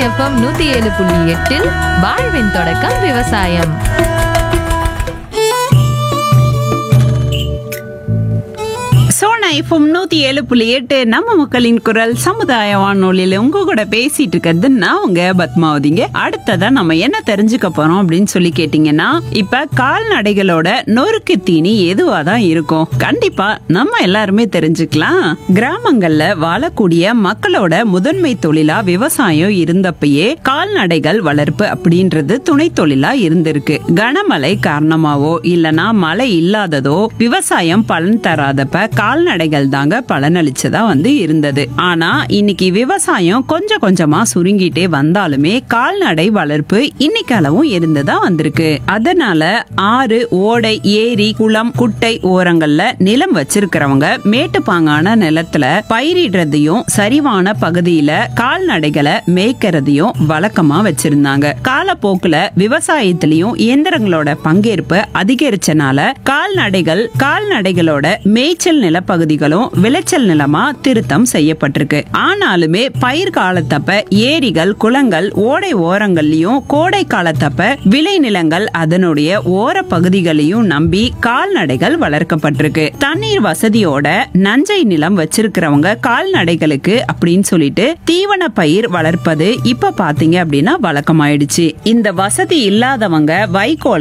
FM நூத்தி ஏழு புள்ளி எட்டில் வாழ்வின் தொடக்கம் விவசாயம் சோனா எஃப்எம் நூத்தி ஏழு புள்ளி எட்டு நம்ம மக்களின் குரல் சமுதாய வானொலியில உங்க கூட பேசிட்டு இருக்கிறது நான் உங்க பத்மாவதிங்க அடுத்ததா நம்ம என்ன தெரிஞ்சுக்க போறோம் அப்படின்னு சொல்லி கேட்டீங்கன்னா இப்ப கால்நடைகளோட நொறுக்கு தீனி எதுவா தான் இருக்கும் கண்டிப்பா நம்ம எல்லாருமே தெரிஞ்சுக்கலாம் கிராமங்கள்ல வாழக்கூடிய மக்களோட முதன்மை தொழிலா விவசாயம் இருந்தப்பயே கால்நடைகள் வளர்ப்பு அப்படின்றது துணை தொழிலா இருந்திருக்கு கனமழை காரணமாவோ இல்லனா மழை இல்லாததோ விவசாயம் பலன் தராதப்ப கால்நடைகள் தாங்க பலனளிச்சதா வந்து இருந்தது ஆனா இன்னைக்கு விவசாயம் கொஞ்சம் கொஞ்சமா சுருங்கிட்டே வந்தாலுமே கால்நடை வளர்ப்பு இன்னைக்கு அளவும் இருந்துதான் வந்திருக்கு அதனால ஆறு ஓடை ஏரி குளம் குட்டை ஓரங்கள்ல நிலம் வச்சிருக்கிறவங்க மேட்டுப்பாங்கான நிலத்துல பயிரிடுறதையும் சரிவான பகுதியில கால்நடைகளை மேய்க்கிறதையும் வழக்கமா வச்சிருந்தாங்க காலப்போக்குல விவசாயத்திலையும் இயந்திரங்களோட பங்கேற்பு அதிகரிச்சனால கால்நடைகள் கால்நடைகளோட மேய்ச்சல் நிலப்பகுதிகளும் விளைச்சல் நிலமா திருத்தம் செய்யப்பட்டிருக்கு ஆனாலுமே பயிர் காலத்தப்ப ஏரிகள் குளங்கள் ஓடை ஓரங்கள்லயும் கோடை காலத்தப்ப விளைநிலங்கள் அதனுடைய ஓர பகுதிகளையும் நம்பி கால்நடைகள் வளர்க்கப்பட்டிருக்கு தண்ணீர் வசதியோட நஞ்சை நிலம் வச்சிருக்கிறவங்க கால்நடைகளுக்கு அப்படின்னு சொல்லிட்டு தீவன பயிர் வளர்ப்பது இப்ப பாத்தீங்க அப்படின்னா வழக்கமாயிடுச்சு இந்த வசதி இல்லாதவங்க வைக்கோல்